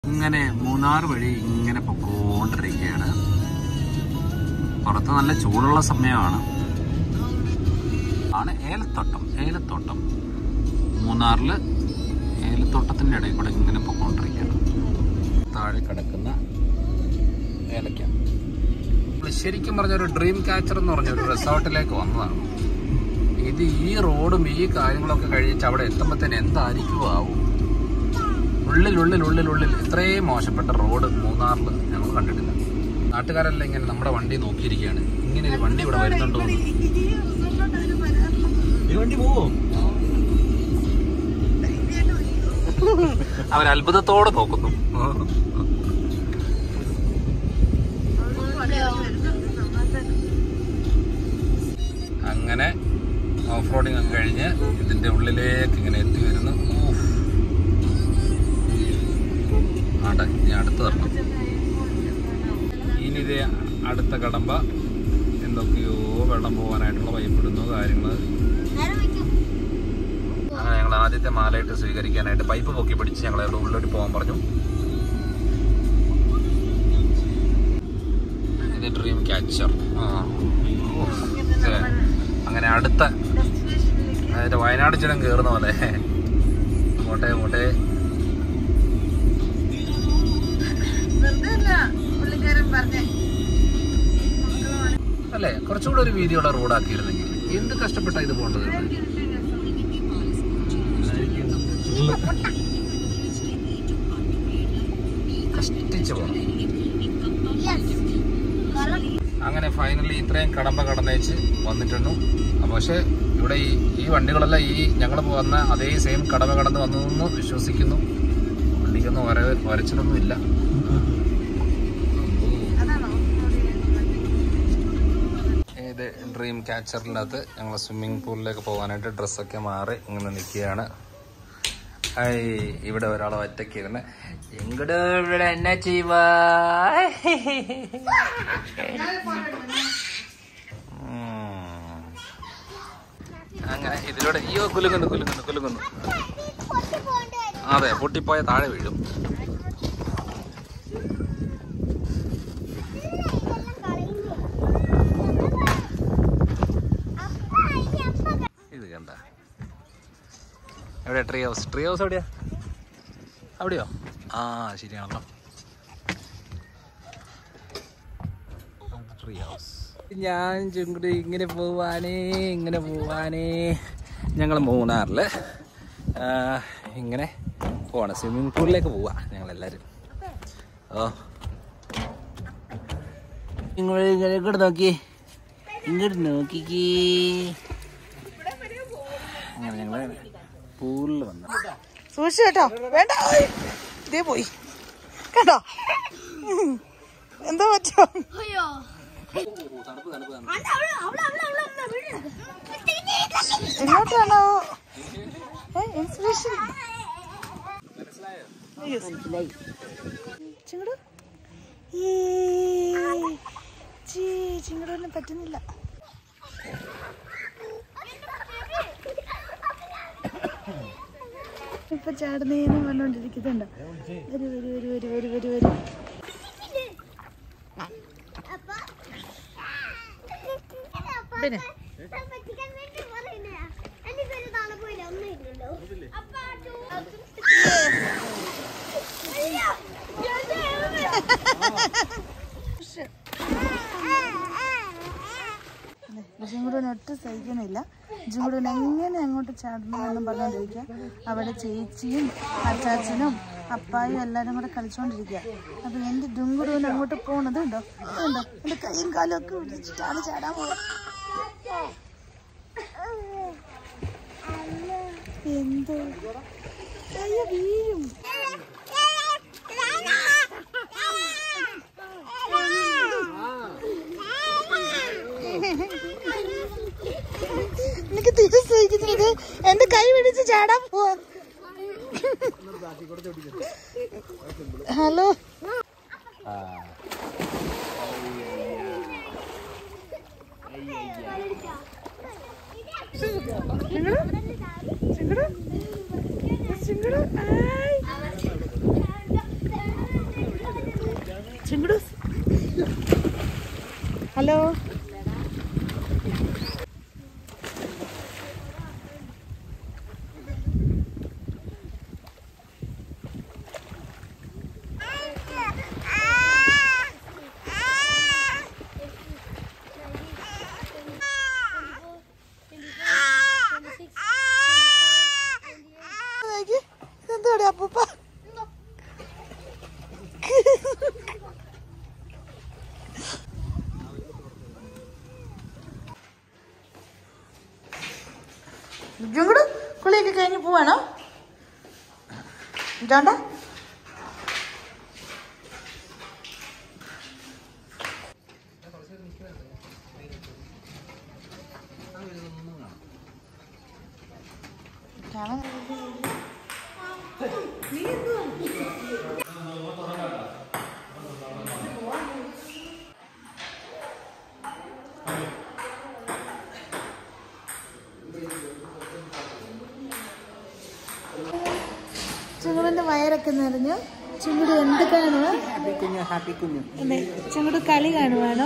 ഇങ്ങനെ മൂന്നാർ വഴി ഇങ്ങനെ പൊക്കോണ്ടിരിക്കുകയാണ് പുറത്ത് നല്ല ചൂടുള്ള സമയമാണ് ആണ് ഏലത്തോട്ടം ഏലത്തോട്ടം മൂന്നാറില് ഏലത്തോട്ടത്തിന്റെ ഇടയിൽ കൂടെ ഇങ്ങനെ പൊക്കോണ്ടിരിക്കുകയാണ് താഴെ കിടക്കുന്ന ഏലക്ക നമ്മള് ശരിക്കും പറഞ്ഞ ഒരു ഡ്രീം ക്യാച്ചർ എന്ന് പറഞ്ഞ ഒരു റിസോർട്ടിലേക്ക് വന്നതാണ് ഇത് ഈ റോഡും ഈ കാര്യങ്ങളൊക്കെ കഴിച്ച് അവിടെ എത്തുമ്പോഴത്തേന് എന്തായിരിക്കും ആവും ഉള്ളിൽ ഉള്ളിൽ ഉള്ളിൽ ഉള്ളിൽ ഇത്രയും മോശപ്പെട്ട റോഡ് മൂന്നാറിൽ ഞങ്ങൾ കണ്ടിട്ടില്ല നാട്ടുകാരെല്ലാം ഇങ്ങനെ നമ്മുടെ വണ്ടി നോക്കിയിരിക്കുകയാണ് ഇങ്ങനെ ഒരു വണ്ടി ഇവിടെ വരുന്നുണ്ടോ എന്ന്. ഈ വണ്ടി പോവോ അവർ അത്ഭുതത്തോടെ നോക്കുന്നു അങ്ങനെ ഓഫ് റോഡിങ് ഒക്കെ കഴിഞ്ഞ് ഇതിന്റെ ഉള്ളിലേക്ക് ഇങ്ങനെ എത്തി വരുന്നു ഊഫ്. ആട്ടെ ഇനി അടുത്ത് തരണം ഇനി ഇത് അടുത്ത കടമ്പ എന്തൊക്കെയോ വെള്ളം പോകാനായിട്ടുള്ള പൈപ്പിടുന്നു കാര്യങ്ങൾ അങ്ങനെ ഞങ്ങൾ ആദ്യത്തെ മാലയിട്ട് സ്വീകരിക്കാനായിട്ട് പൈപ്പ് പൊക്കി പിടിച്ച് ഞങ്ങൾ അവിടെ ഉള്ളിലോട്ട് പോകാൻ പറഞ്ഞു ഇത് ഡ്രീം ക്യാച്ചർ അങ്ങനെ അടുത്ത അതായത് വയനാട് ചുരം കയറുന്ന പോലെ പോട്ടെ പോട്ടെ അല്ലേ കുറച്ചുകൂടെ ഒരു വീതിയുള്ള റോഡാക്കിയിരുന്നെങ്കിൽ എന്ത് കഷ്ടപ്പെട്ടാ ഇത് പോകേണ്ടത് കഷ്ടിച്ച് പോകണം അങ്ങനെ ഫൈനലി ഇത്രയും കടമ്പ കടന്നേച്ച് വന്നിട്ടുണ്ട് അപ്പൊ പക്ഷെ ഇവിടെ ഈ ഈ വണ്ടികളെല്ലാം ഈ ഞങ്ങൾ വന്ന അതേ സെയിം കടമ്പ കടന്ന് വന്നതെന്ന് വിശ്വസിക്കുന്നു വണ്ടിക്കൊന്നും വര വരച്ചിട്ടൊന്നും ഇല്ല ഇത് ഡ്രീം ക്യാച്ചറിനകത്ത് ഞങ്ങൾ സ്വിമ്മിംഗ് പൂളിലേക്ക് പോകാനായിട്ട് ഡ്രസ്സൊക്കെ മാറി ഇങ്ങനെ നിൽക്കുകയാണ് ഐ ഇവിടെ ഒരാളെ ഒറ്റയ്ക്ക് ഇരുന്ന് എങ്ങോട്ട് ഇവിടെ എന്നാ ചെയ്യുവാ ഉം. അങ്ങനെ ഇതിലൂടെ അയ്യോ കുലുങ്ങുന്നു കുലുങ്ങുന്നു കുലുങ്ങുന്നു അതെ പൊട്ടിപ്പോയ താഴെ വീഴും ഇത് കണ്ട എവിടെ ട്രീ ഹൗസ് ട്രീ ഹൗസ് എവിടെയാ അവിടെയോ ആ ശരിയാണല്ലോ ട്രീ ഹൗസ് ഞാൻ ചുങ്കുടി ഇങ്ങനെ പോവാനേ ഇങ്ങനെ പോവാനേ ഞങ്ങൾ മൂന്നാറില് ആ, ഇങ്ങനെ പോവാണ് സ്വിമ്മിംഗ് പൂളിലേക്ക് പോവാ ഞങ്ങളെല്ലാരും ഓ നിങ്ങൾ ഇങ്ങോട്ട് നോക്കി ഇങ്ങോട്ട് നോക്കിക്കേ അങ്ങനെ ഞങ്ങള് പൂളിൽ വന്നു സൂക്ഷിച്ചു കേട്ടോ വേണ്ട ഓയ്. ഇതേ പോയി കേട്ടോ ഉം. എന്തോ പറ്റോ എങ്ങോട്ടാണോ ഇൻസ്പിറേഷൻ ചിങ്ങടു ചിങ്ങടൂരിന് പറ്റുന്നില്ല ഇപ്പൊ ചാടുന്നേന്ന് പറഞ്ഞോണ്ടിരിക്കുന്നുണ്ടോ വരൂ വരൂ വരൂ വരൂ വരൂ വരൂ വരൂ പിന്നെ ജിങ്കുടൂന് ഒട്ടും സഹിക്കുന്നില്ല ജിങ്കുടൂൻ എങ്ങനെ അങ്ങോട്ട് ചാടണമെന്നും പറഞ്ഞുകൊണ്ടിരിക്കുക അവിടെ ചേച്ചിയും അച്ചാച്ചനും അപ്പായും എല്ലാരും കൂടെ കളിച്ചോണ്ടിരിക്കുക അപ്പൊ എന്റെ ഡുങ്കുടൂന് അങ്ങോട്ട് പോണത് ഉണ്ടോ ഉണ്ടോ എന്റെ കൈയും കാലും ഒക്കെ പിടിച്ചിട്ടാണ് ചാടാൻ പോയത് എന്ത് അയ്യോ വീഴും എനിക്ക് തീരെ സഹിക്കുന്നില്ല എന്റെ കൈ പിടിച്ച് ചാടാൻ പോവാ ഹലോ ചിങ്ങടു ചിങ്ങടു ആയ് ചിങ്കുടു ഹലോ എന്തോടെ അപ്പൂപ്പ ജുങ്കുടു കുളിയൊക്കെ കഴിഞ്ഞ് പോവാണോ ജോണ്ട കാണാൻ ചുങ്ങുടിന്റെ വയറൊക്കെ നിറഞ്ഞു ചുങ്ങുടി എന്ത് കാണുക അതെ ചുങ്ങുട് കളി കാണുവാണോ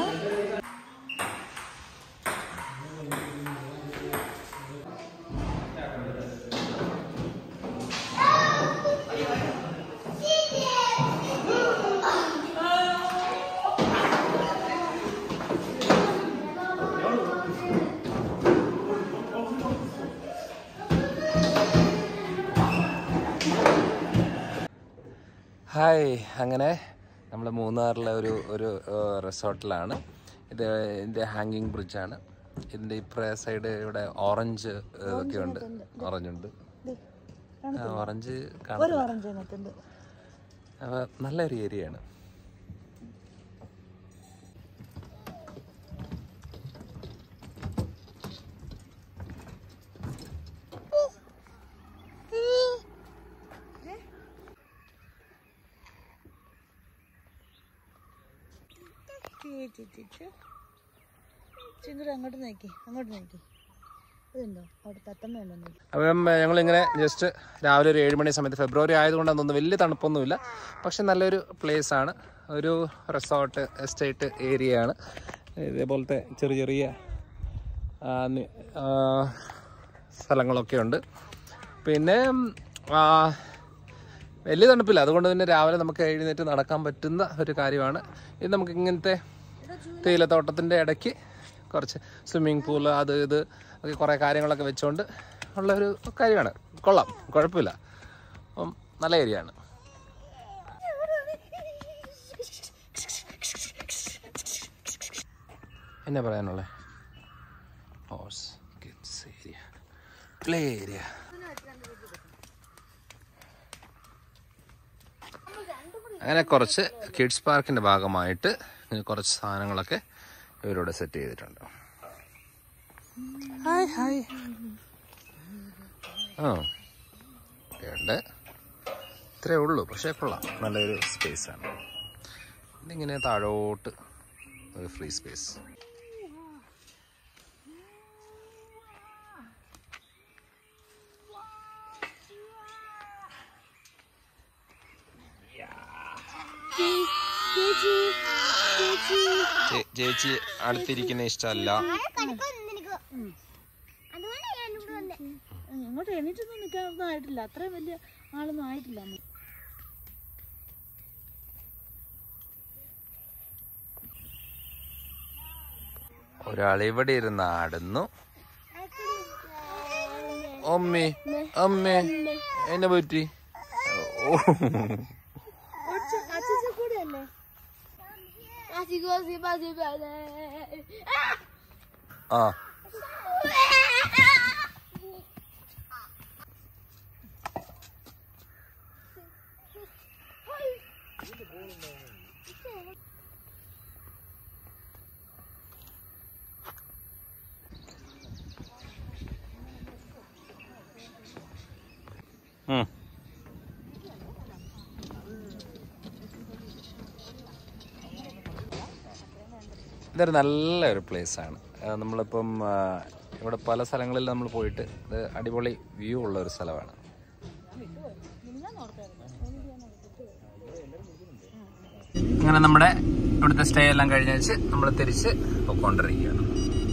ഹായ് അങ്ങനെ നമ്മൾ മൂന്നാറിലെ ഒരു ഒരു റിസോർട്ടിലാണ് ഇത് ഇതിൻ്റെ ഹാങ്ങിങ് ബ്രിഡ്ജാണ് ഇതിൻ്റെ ഇപ്പുറ സൈഡ് ഇവിടെ ഓറഞ്ച് ഒക്കെ ഉണ്ട് ഓറഞ്ച് ഉണ്ട് ആ, ഓറഞ്ച് ഒരു കാണാം ഓറഞ്ച് അതിനകത്തുണ്ട് അപ്പോൾ നല്ലൊരു ഏരിയയാണ് ചിങ്ങുടി അങ്ങോട്ട് നോക്കി അങ്ങോട്ട് നോക്കി ഇതുണ്ടോ അവിടെ തത്തമ്മ ഉണ്ടോ നോക്കി അപ്പം ഞങ്ങളിങ്ങനെ ജസ്റ്റ് രാവിലെ ഒരു ഏഴ് മണി സമയത്ത് ഫെബ്രുവരി ആയതുകൊണ്ട് അതൊന്നും വലിയ തണുപ്പൊന്നുമില്ല പക്ഷെ നല്ലൊരു place ആണ് ഒരു റിസോർട്ട് എസ്റ്റേറ്റ് ഏരിയ ആണ് ഇതേപോലത്തെ ചെറിയ ചെറിയ ആ, നി- ആ, സ്ഥലങ്ങളൊക്കെ ഉണ്ട് പിന്നെ ആ, വലിയ തണുപ്പില്ല അതുകൊണ്ട് തന്നെ രാവിലെ നമുക്ക് എഴുന്നേറ്റ് നടക്കാൻ പറ്റുന്ന ഒരു കാര്യമാണ് ഇത് നമുക്ക് ഇങ്ങനത്തെ തേയിലത്തോട്ടത്തിൻ്റെ ഇടയ്ക്ക് കുറച്ച് സ്വിമ്മിങ് പൂള് അത് ഇത് ഒക്കെ കുറേ കാര്യങ്ങളൊക്കെ വെച്ചുകൊണ്ട് ഉള്ള ഒരു കാര്യമാണ് കൊള്ളാം കുഴപ്പമില്ല അപ്പം നല്ല ഏരിയ ആണ് എന്നാ പറയാനുള്ളത് horse kids area play area അങ്ങനെ കുറച്ച് കിഡ്സ് പാർക്കിന്റെ ഭാഗമായിട്ട് ഇങ്ങനെ കുറച്ച് സാധനങ്ങളൊക്കെ ഇവരോട് സെറ്റ് ചെയ്തിട്ടുണ്ട് ഹായ് ഹായ് ആ ഉണ്ട് ഇത്രേ ഉള്ളൂ പക്ഷേ കൊള്ളാം നല്ലൊരു സ്പേസ് ആണ് ഇതിങ്ങനെ താഴോട്ട് ഒരു ഫ്രീ സ്പേസ് ചേച്ചി അടുത്തിരിക്കുന്ന ഇഷ്ടമല്ല ഇങ്ങോട്ട് എണീറ്റൊന്നും നിൽക്കാനൊന്നും ആയിട്ടില്ല അത്രയും വലിയ ആളൊന്നും ആയിട്ടില്ല അമ്മ. ഒരാൾ ഇവിടെ ഇരുന്ന് ആടുന്നു അമ്മേ അമ്മേ എന്നെ പറ്റി ഓ അച്ഛൻ കൂടെ അല്ലേ ആ ഉം. ഇതൊരു നല്ലൊരു പ്ലേസ് ആണ് ആ, നമ്മളിപ്പം ആ, ഇവിടെ പല സ്ഥലങ്ങളിൽ നമ്മൾ പോയിട്ട് ഇത് അടിപൊളി വ്യൂ ഉള്ള ഒരു സ്ഥലമാണ് അങ്ങനെ നമ്മുടെ ഇവിടുത്തെ സ്റ്റേ എല്ലാം കഴിഞ്ഞ് വെച്ച് നമ്മൾ തിരിച്ച് പൊക്കോണ്ടിരിക്കുകയാണ്